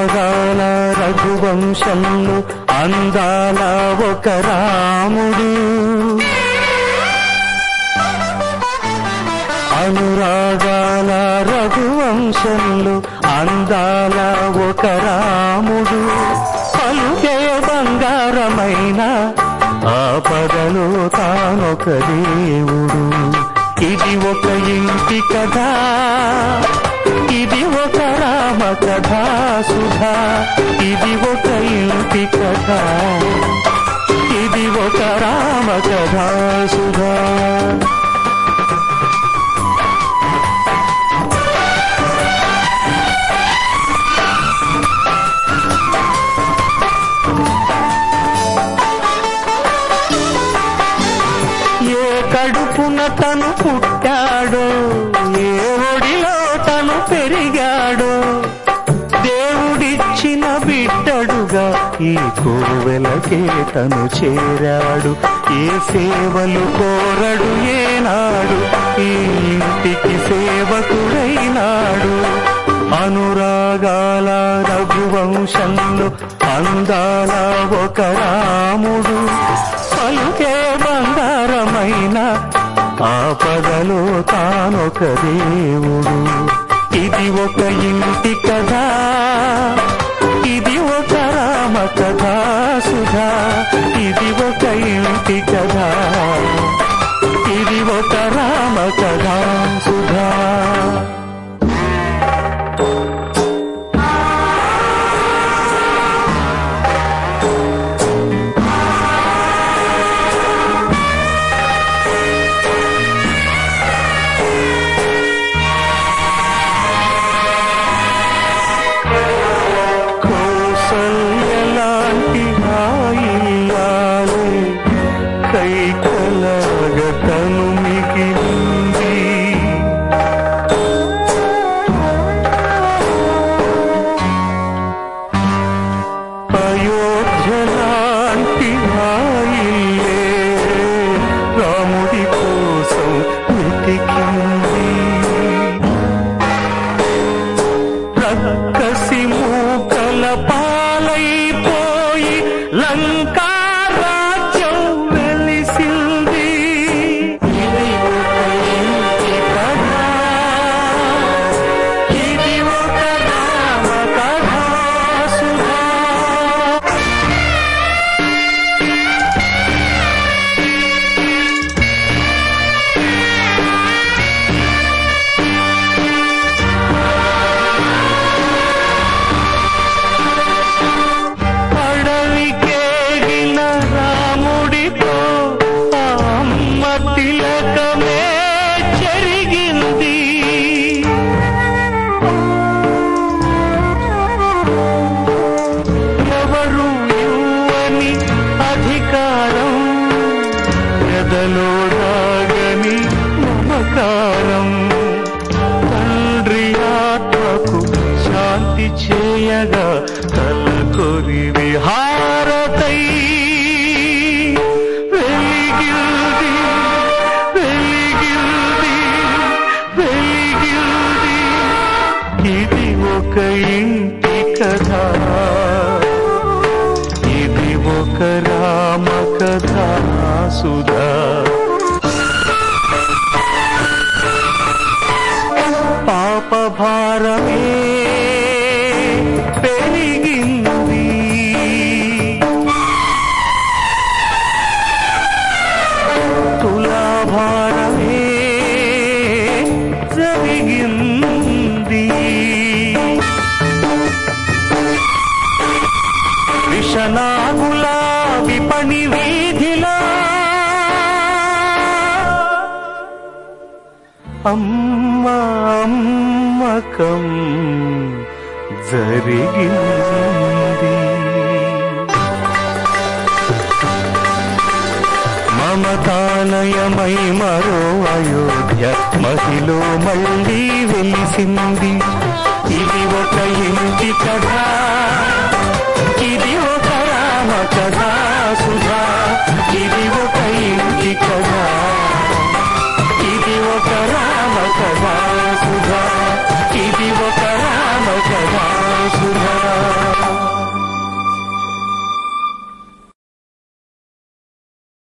అనురాగాల రఘువంశంలో అందాల ఒక రాముడు అనురాగాల రఘువంశంలో అందాల ఒక రాముడు పలుకే బంగారమైన ఆపదలో తానొక దేవుడు ఇది ఒక ఇంటి కథ ఇది ఒక రామ కథ సుధా ఇది ఒక ఇంటి కథ ఇది ఒక రామ కథ సుధా ఏ కడుపున తను పుట్టాడో ఏ ఒడిలో తను పెరిగాడో దేవుడిచ్చిన బిడ్డడుగా ఈ కోవెలకే తను చేరాడు ఏ సేవలు కోరడు ఏనాడు ఈ ఇంటికి సేవకుడైనాడు అనురాగాల రఘువంశంలో అందాల ఒక రాముడు పలుకే బంగారమైన ఆపదలో తానొక దేవుడు ఇది ఒక ఇంటి కథ ఇది ఒక రామ కథ సుధా ఇది ఒక ఇంటి కథ ఇది ఒక రామ కథ సుధా కౌసల్యలాంటి ఆయిల్లాలే కైకలగతను మిగిలింది అయోధ్యలాంటి ఆయిల్లే రాముడి కోసం వెతికింది రక్కసి మూకల పాలైపోయి లంకా రాజ్యం వెలిసింది ఇది ఒక ఇంటి కథ ఇది ఒక రామ కథ సుధా అడవికేగిన రాముడితో ఆ అమ్మ తిలకమే చెరిగింది ఎవరు ఇవ్వని అధికారం ఎదలో దాగని మమకారం తండ్రి ఆత్మకు శాంతి చేయగా తల కొరివి హారతై వెలిగింది వెలిగింది వెలిగింది ఇది ఒక ఇంటి కథ ఇది ఒక రామ కథ సుధా పాప భారమే పెరిగింది తులాభారమే జరిగింది విషనాగుల విపణి వీధిలో అమ్మ అమ్మకం జరిగింది మమతాలయమై మరో అయోధ్య మహిలో మళ్ళీ వెలిసింది ఇది ఒక ఇంటి కథ